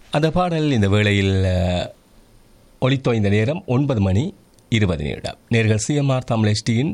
அந்த பாடல் இந்த வேளையில் அஹ், ஒலித்தோய்ந்த நேரம் ஒன்பது மணி இருபது நிமிடம் நேர்கள் சிஎம்ஆர் தமிழ் எஸ்டியின்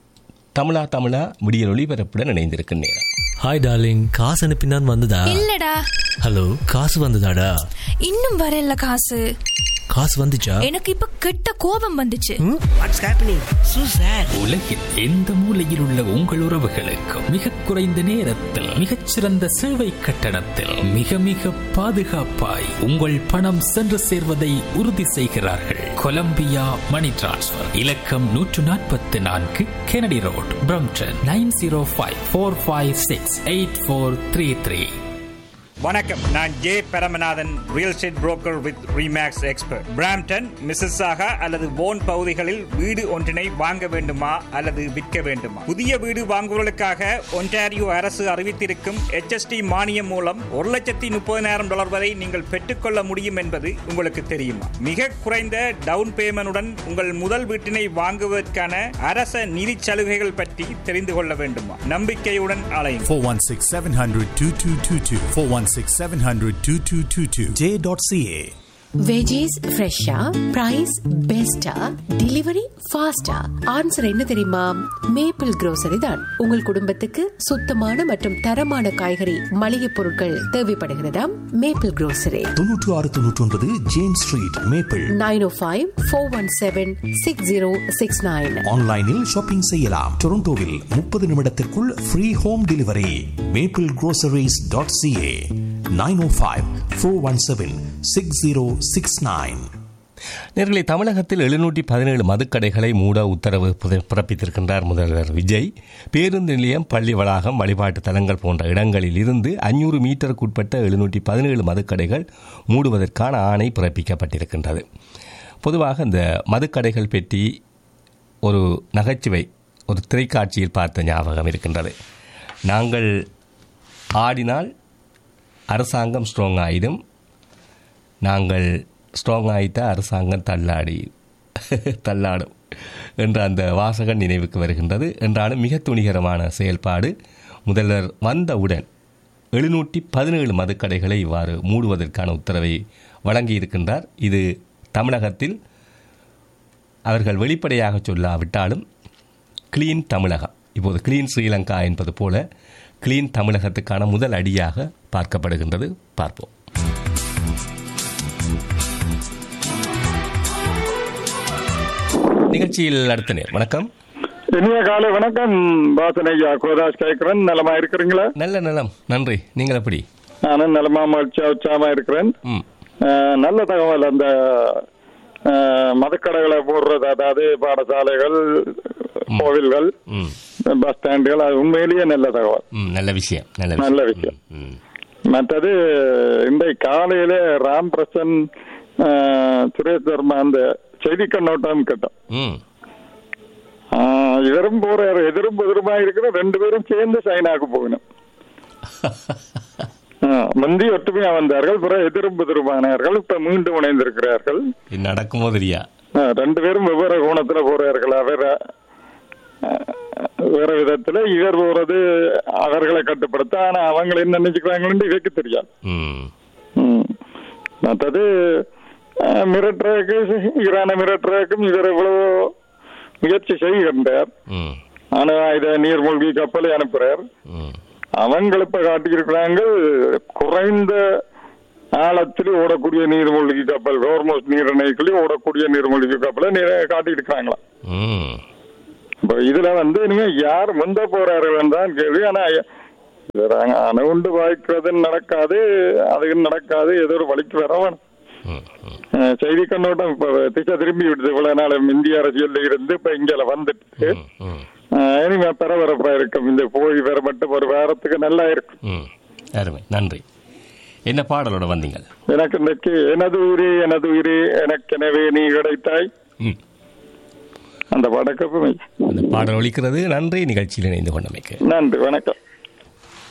தமிழா தமிழா விடியல் ஒளிபரப்புடன் இணைந்திருக்கும் நேரம் ஹாய் டார்லிங் காசு அனுப்பினான் வந்ததா இல்லடா ஹலோ காசு வந்ததாடா இன்னும் வரல காசு காசு வந்துச்சா எனக்கு இப்ப கெட்ட கோபம் வந்துச்சு வாட்ஸ் ஹேப்பனிங் சூ சார் உலகில் எந்த மூலையில் உள்ள உங்கள் உறவுகளுக்கும் மிக குறைந்த நேரத்தில் மிகச்சிறந்த சேவை கட்டணத்தில் மிக மிக பாதுகாப்பாய் உங்கள் பணம் சென்று சேர்வதை உறுதி செய்கிறார்கள் கொலம்பியா மணி டிரான்ஸ்ஃபர் இலக்கம் நூற்று நாற்பத்தி நான்கு Kennedy road Brampton nine zero five four five six eight four three three வணக்கம் நான் J Paramanathan real estate broker with Remax expert Brampton Mississauga அல்லது போன் பகுதிகளில் வீடு ஒன்றினை வாங்க வேண்டுமா அல்லது விற்க வேண்டுமா புதிய வீடு வாங்குவதற்காக ஒன்டாரியோ அரசு அறிவித்திருக்கும் HST மானியம் மூலம் ஒரு லட்சத்தி முப்பதினாயிரம் டாலர் வரை நீங்கள் பெற்றுக்கொள்ள முடியும் என்பது உங்களுக்கு தெரியுமா மிக குறைந்த டவுன் பேமெண்டுடன் உங்கள் முதல் வீட்டினை வாங்குவதற்கான அரச நிதி சலுகைகள் பற்றி தெரிந்து கொள்ள வேண்டுமா நம்பிக்கையுடன் அலையும் 416 700 2222. 416 700 2222. J.ca. வெஜிஸ் ஃப்ரெஷ்ஷா பிரைஸ் பெஸ்டா டெலிவரி ஃபாஸ்டா ஆன்சர் என்ன தெரியுமா மேப்பிள் grocery தான் உங்கள் குடும்பத்துக்கு சுத்தமான மற்றும் தரமான காய்கறி மளிகை பொருட்கள் தேவைப்படுகிறதாம் மேப்பிள் grocery தொன்னூற்று ஆறு தொன்னூற்றி ஒன்பது James street Maple nine O five four one seven six zero six nine ஆன்லைனில் ஷாப்பிங் செய்யலாம் டொரண்டோவில் முப்பது நிமிடத்திற்குள் free home delivery Maple groceries dot C A nine O five four one seven six zero six nine நேர்களை தமிழகத்தில் எழுநூற்றி பதினேழு மதுக்கடைகளை மூட உத்தரவு புத- பிறப்பித்திருக்கின்றார் முதல்வர் விஜய் பேருந்து நிலையம் பள்ளி வளாகம் வழிபாட்டு தலங்கள் போன்ற இடங்களில் இருந்து அஞ்சூறு மீட்டருக்குட்பட்ட எழுநூற்றி பதினேழு மதுக்கடைகள் மூடுவதற்கான ஆணை பிறப்பிக்கப்பட்டிருக்கின்றது பொதுவாக இந்த மதுக்கடைகள் பற்றி ஒரு நகைச்சுவை ஒரு திரைக்காட்சியில் பார்த்த ஞாபகம் இருக்கின்றது நாங்கள் ஆடினால் அரசாங்கம் ஸ்ட்ராங் ஆயிடும் நாங்கள் ஸ்ட்ராங் ஆயிட்டா அரசாங்கம் தள்ளாடி தள்ளாடும் என்ற அந்த வாசகன் நினைவுக்கு வருகின்றது என்றாலும் மிக துணிகரமான செயல்பாடு முதல்வர் வந்தவுடன் எழுநூற்றி பதினேழு மதுக்கடைகளை இவ்வாறு மூடுவதற்கான உத்தரவை வழங்கியிருக்கின்றார் இது தமிழகத்தில் அவர்கள் வெளிப்படையாக சொல்லாவிட்டாலும் கிளீன் தமிழகம் இப்போது கிளீன் ஸ்ரீலங்கா என்பது போல கிளீன் தமிழகத்துக்கான முதல் அடியாக பார்க்கப்படுகின்றது பார்ப்போம் நிகழ்ச்சியில் அடுத்த நேர் வணக்கம் இனிய காலை வணக்கம் வாசன் ஐயா கோதாஸ் கேட்கிறேன் நலமா இருக்கிறீங்களா நல்ல நலம் நன்றி நீங்கள் எப்படி நானும் நலமா மகிழ்ச்சியா உற்சாகமா இருக்கிறேன் ம் அஹ், நல்ல தகவல் அந்த அஹ், மதுக்கடைகளை போடுறது அதாவது பாடசாலைகள் கோவில்கள் ம் பஸ் ஸ்டாண்டுகள் அது உண்மையிலேயே நல்ல தகவல் ம் நல்ல விஷயம் நல்ல நல்ல விஷயம் விஷயம். ம், ம். மற்றது இன்றைக்கு காலையில ராம் பிரசன் அஹ், சுரேஷ் சர்மா அந்த செய்தி கண்ணோட்டம் கேட்டோம் ம் ஆஹ், இவரும் போறாரு எதிரும் எதிருமா இருக்கிற ரெண்டு பேரும் சேர்ந்து சைனாக்கு போகணும் ஆஹ், முந்தி ஒற்றுமையா வந்தார்கள் பிறகு எதிரும் எதிருமானார்கள் இப்ப மீண்டும் இணைந்திருக்கிறார்கள் இது நடக்குமோ தெரியா ஆஹ், ரெண்டு பேரும் வெவ்வேறு கோணத்துல போறார்கள் அவர் ஆஹ், வேற விதத்துல இவர் போறது அவர்களை கட்டுப்படுத்த ஆனா அவங்க என்ன நினைச்சுக்கிறாங்கன்னு இவருக்கு தெரியாது ம் ம். மற்றது ஆஹ், மிரட்டுறதுக்கு ஈரான மிரட்டுறதுக்கும் இவர் எவ்வளவு முயற்சி செய்கின்றார் ம் ஆனா இத நீர்மூழ்கி கப்பலை அனுப்புறார் ம் அவங்க இப்ப காட்டியிருக்கிறாங்க குறைந்த ஆழத்தில் ஓடக்கூடிய நீர்மூழ்கி கப்பல் ஹோர்மோஸ் நீரிணைக்குள்ளே ஓடக்கூடிய நீர்மூழ்கி கப்பலை நீர- காட்டியிருக்கிறாங்களாம் ம் இப்ப இதுல வந்து இனிமே யார் முந்த போறார்கள் தான் கேள்வி ஆனா இவர் அங்க அணுகுண்டு வாய்க்கிறது நடக்காது அது நடக்காது ஏதோ ஒரு வழிக்கு வர வேணும் ம் ம் அஹ் செய்தி கண்ணோட்டம் இப்ப திசை திரும்பி விடுது இவ்வளவு நாள் இந்திய அரசியல்ல இருந்து இப்ப இங்க வந்துட்டு ம் ம் ஆஹ் இனிமே பரபரப்பா இருக்கும் இந்த போய் வர மட்டும் ஒரு வாரத்துக்கு நல்லா இருக்கும் ம் அருமை நன்றி என்ன பாடலோட வந்தீங்க எனக்கு இன்னைக்கு எனது உயிரே எனது உயிரே எனக்கெனவே நீ கிடைத்தாய் ம் அந்த படக்கப்புமே அந்த பாடல் ஒலிக்கிறது நன்றி நிகழ்ச்சியில் இணைந்து கொண்டமைக்கு நன்றி வணக்கம்